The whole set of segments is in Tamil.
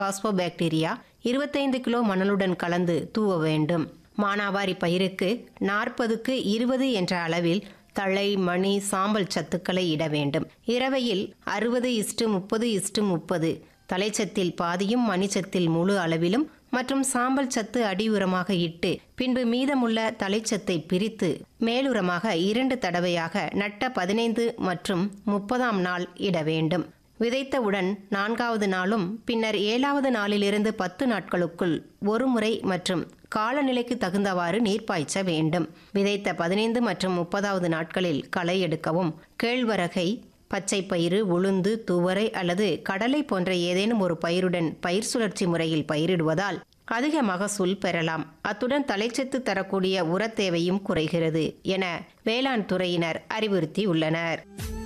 பாஸ்போபாக்டீரியா இருபத்தைந்து கிலோ மணலுடன் கலந்து தூவ வேண்டும் மானாவாரி பயிருக்கு நாற்பதுக்கு இருபது என்ற அளவில் தழை மணி சாம்பல் சத்துக்களை இட வேண்டும் இரவையில் அறுபது இஸ்டு முப்பது இஸ்டு முப்பது தலைச்சத்தில் பாதியும் மணிச்சத்தில் முழு அளவிலும் மற்றும் சாம்பல் சத்து அடியுரமாக இட்டு பின்பு மீதமுள்ள தலைச்சத்தை பிரித்து மேலுரமாக இரண்டு தடவையாக நட்ட பதினைந்து மற்றும் முப்பதாம் நாள் இட வேண்டும் விதைத்தவுடன் நான்காவது நாளும் பின்னர் ஏழாவது நாளிலிருந்து பத்து நாட்களுக்குள் ஒரு முறை மற்றும் காலநிலைக்கு தகுந்தவாறு நீர் பாய்ச்ச வேண்டும் விதைத்த பதினைந்து மற்றும் முப்பதாவது நாட்களில் களை எடுக்கவும் கேழ்வரகை பச்சை பயிறு உளுந்து துவரை அல்லது கடலை போன்ற ஏதேனும் ஒரு பயிருடன் பயிர் சுழற்சி முறையில் பயிரிடுவதால் அதிக மகசூல் பெறலாம் அத்துடன் தலைச்சத்து தரக்கூடிய உரத் தேவையும் குறைகிறது என வேளாண் துறையினர் அறிவுறுத்தியுள்ளனர்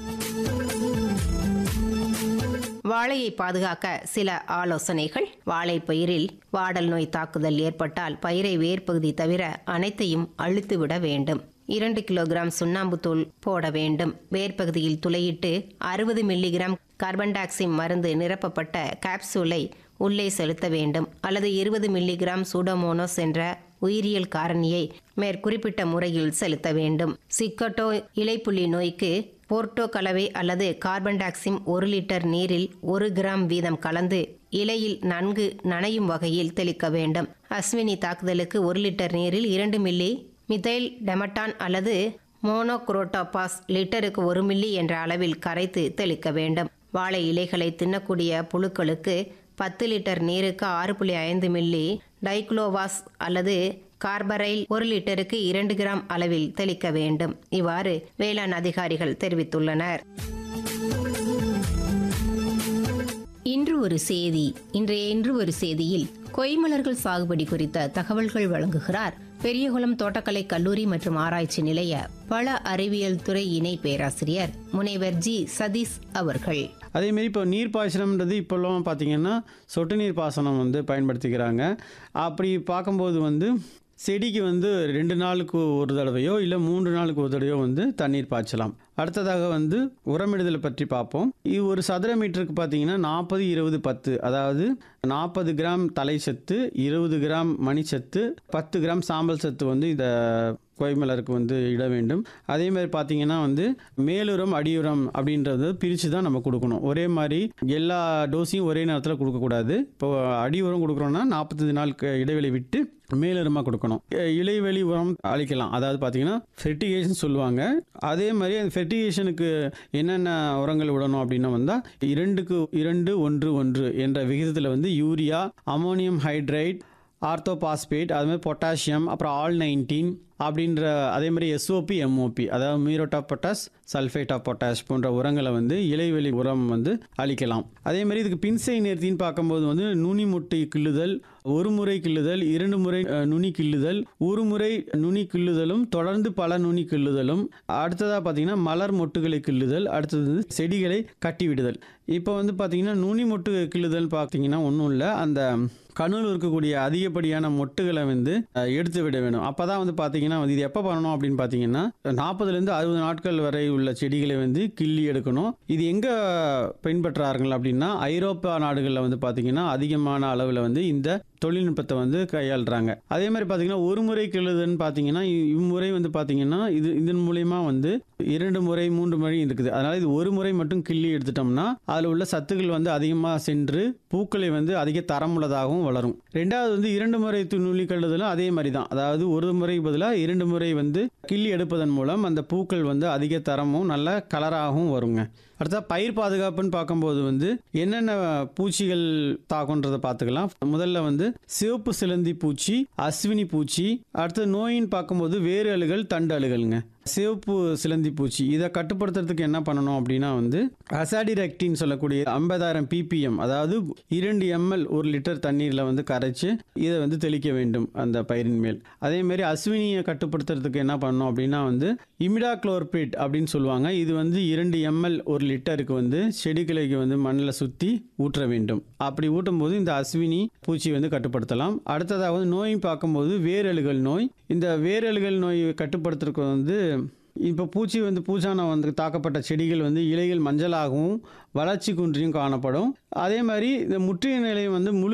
வாழையை பாதுகாக்க சில ஆலோசனைகள் வாழை பயிரில் வாடல் நோய் தாக்குதல் ஏற்பட்டால் பயிரை வேர்ப்பகுதி தவிர அனைத்தையும் அழுத்துவிட வேண்டும் இரண்டு கிலோகிராம் சுண்ணாம்பு தூள் போட வேண்டும் வேர்ப்பகுதியில் துளையிட்டு அறுபது மில்லிகிராம் கார்பன் டை ஆக்சைடு மருந்து நிரப்பப்பட்ட கேப்சூலை உள்ளே செலுத்த வேண்டும் அல்லது இருபது மில்லிகிராம் சூடோமோனோஸ் என்ற உயிரியல் காரணியை மேற்குறிப்பிட்ட முறையில் செலுத்த வேண்டும் சிக்கட்டோ இலைப்புள்ளி நோய்க்கு போர்ட்டோ கலவை அல்லது கார்பன் டாக்சிம் ஒரு லிட்டர் நீரில் ஒரு கிராம் வீதம் கலந்து இலையில் நன்கு நனையும் வகையில் தெளிக்க வேண்டும் அஸ்வினி தாக்குதலுக்கு ஒரு லிட்டர் நீரில் இரண்டு மில்லி மிதைல் டெமட்டான் அல்லது மோனோக்ரோட்டோபாஸ் லிட்டருக்கு ஒரு மில்லி என்ற அளவில் கரைத்து தெளிக்க வேண்டும் வாழை இலைகளை தின்னக்கூடிய புழுக்களுக்கு பத்து லிட்டர் நீருக்கு ஆறு புள்ளி ஐந்து மில்லி டைக்ளோவாஸ் அல்லது கார்பரைல் ஒரு லிட்டருக்கு இரண்டு கிராம் அளவில் தெளிக்க வேண்டும் இவ்வாறு வேளாண் அதிகாரிகள் தெரிவித்துள்ளனர் இன்று ஒரு செய்தி இன்றைய இன்று ஒரு செய்தியில் கொய்மலர்கள் சாகுபடி குறித்த தகவல்கள் வழங்குகிறார் பெரியகுளம் தோட்டக்கலை கல்லூரி மற்றும் ஆராய்ச்சி நிலைய பல அறிவியல் துறை இணை பேராசிரியர் முனைவர் ஜி சதீஷ் அவர்கள் அதேமாரி இப்போ நீர் பாசனம்ன்றது இப்போல்லாம் பார்த்தீங்கன்னா சொட்டு நீர் பாசனம் வந்து பயன்படுத்திக்கிறாங்க அப்படி பார்க்கும்போது வந்து செடிக்கு வந்து ரெண்டு நாளுக்கு ஒரு தடவையோ இல்லை மூன்று நாளுக்கு ஒரு தடவையோ வந்து தண்ணீர் பாய்ச்சலாம் அடுத்ததாக வந்து உரமிடுதலை பற்றி பார்ப்போம் இது ஒரு சதுர மீட்டருக்கு பார்த்தீங்கன்னா நாற்பது இருபது பத்து அதாவது நாற்பது கிராம் தலை சத்து இருபது கிராம் மணிச்சத்து பத்து கிராம் சாம்பல் சத்து வந்து இந்த கொய்மலருக்கு வந்து இட வேண்டும் அதே மாதிரி பார்த்தீங்கன்னா வந்து மேலுரம் அடியுரம் அப்படின்றது பிரித்து தான் நம்ம கொடுக்கணும் ஒரே மாதிரி எல்லா டோஸையும் ஒரே நேரத்தில் கொடுக்கக்கூடாது இப்போ அடியுரம் கொடுக்குறோன்னா நாற்பத்தஞ்சு நாள் க- இடைவெளி விட்டு மேலுரமாக கொடுக்கணும் இ- இலைவெளி உரம் அளிக்கலாம் அதாவது பார்த்தீங்கன்னா ஃபெர்டிகேஷன் சொல்லுவாங்க அதே மாதிரி அந்த ஃபெர்டிகேஷனுக்கு என்னென்ன உரங்கள் விடணும் அப்படின்னா வந்தால் இரண்டுக்கு இரண்டு ஒன்று ஒன்று என்ற விகிதத்தில் வந்து யூரியா அமோனியம் ஹைட்ரைட் ஆர்த்தோபாஸ்பேட் அது மாதிரி பொட்டாசியம் அப்புறம் ஆல் நைன்டீன் அப்படின்ற அதே மாதிரி எஸ்ஓபி எம்ஓபி அதாவது muriate of potash sulphate of potash போன்ற உரங்களை வந்து இலைவெளி உரம் வந்து அளிக்கலாம் அதே மாதிரி இதுக்கு பின்சை நேர்த்தின்னு பார்க்கும்போது வந்து நுனி முட்டை கிள்ளுதல் ஒரு முறை கிள்ளுதல் இரண்டு முறை அஹ், நுனி கிள்ளுதல் ஒரு முறை நுனி கிள்ளுதலும் தொடர்ந்து பல நுனி கிள்ளுதலும் அடுத்ததாக பார்த்தீங்கன்னா மலர் மொட்டுகளை கிள்ளுதல் அடுத்தது வந்து செடிகளை கட்டி விடுதல் இப்போ வந்து பார்த்தீங்கன்னா நுனி மொட்டு கிள்ளுதல் பார்த்தீங்கன்னா ஒன்றும் இல்லை அந்த கணுவில் இருக்கக்கூடிய அதிகப்படியான மொட்டுகளை வந்து அஹ், எடுத்து விட வேணும் அப்போ தான் வந்து பார்த்தீங்கன்னா வந்து இது எப்போ பண்ணணும் அப்படின்னு பார்த்தீங்கன்னா நாற்பதுலேருந்து அறுபது நாட்கள் வரை உள்ள செடிகளை வந்து கிள்ளி எடுக்கணும் இது எங்கே பின்பற்றார்கள் அப்படின்னா ஐரோப்பா நாடுகளில் வந்து பார்த்தீங்கன்னா அதிகமான அளவில் வந்து இந்த தொழில்நுட்பத்தை வந்து கையாளுறாங்க அதே மாதிரி பார்த்தீங்கன்னா ஒரு முறை கிள்ளுதுன்னு பார்த்தீங்கன்னா இ- இம்முறை வந்து பார்த்தீங்கன்னா இது இதன் மூலயமா வந்து இரண்டு முறை மூன்று முறை இருக்குது அதனால இது ஒரு முறை மட்டும் கிள்ளி எடுத்துட்டோம்னா அதில் உள்ள சத்துக்கள் வந்து அதிகமாக சென்று பூக்களை வந்து அதிக தரமுள்ளதாகவும் வளரும் ரெண்டாவது வந்து இரண்டு முறை து- நுனி கள்ளுதலும் அதே மாதிரி தான் அதாவது ஒரு முறை பதிலாக இரண்டு முறை வந்து கிள்ளி எடுப்பதன் மூலம் அந்த பூக்கள் வந்து அதிக தரமும் நல்ல கலராகவும் வருங்க அடுத்தா பயிர் பாதுகாப்புன்னு பார்க்கும்போது வந்து என்னென்ன பூச்சிகள் தாக்குன்றதை பார்த்துக்கலாம் முதல்ல வந்து சிவப்பு சிலந்தி பூச்சி அஸ்வினி பூச்சி அடுத்து நோயின்னு பார்க்கும்போது வேறு அழுகல் தண்டு அழுகல்ங்க சிவப்பு சிலந்தி பூச்சி இதை கட்டுப்படுத்துறதுக்கு என்ன பண்ணணும் அப்படின்னா வந்து அசாடிரெக்டின்னு சொல்லக்கூடிய ஐம்பதாயிரம் பிபிஎம் அதாவது இரண்டு எம்எல் ஒரு லிட்டர் தண்ணீரில் வந்து கரைச்சு இதை வந்து தெளிக்க வேண்டும் அந்த பயிரின் மேல் அதே மாதிரி அஸ்வினியை கட்டுப்படுத்துறதுக்கு என்ன பண்ணணும் அப்படின்னா வந்து இமிடா அப்படின்னு சொல்லுவாங்க இது வந்து இரண்டு எம்எல் ஒரு லிட்டருக்கு வந்து செடிகளுக்கு வந்து மண்ணில் சுற்றி ஊற்ற வேண்டும் அப்படி ஊட்டும் போது இந்த அஸ்வினி பூச்சி வந்து கட்டுப்படுத்தலாம் அடுத்ததாவது நோய் பார்க்கும்போது வேரழுகல் நோய் இந்த வேரழுகல் நோய் கட்டுப்படுத்துறதுக்கு வந்து இப்போ பூச்சி வந்து பூச்சானம் வந்து தாக்கப்பட்ட செடிகள் வந்து இலைகள் மஞ்சளாகவும் வளர்ச்சி குன்றியும் காணப்படும் அதே மாதிரி இந்த முற்றிய நிலையம் வந்து முழு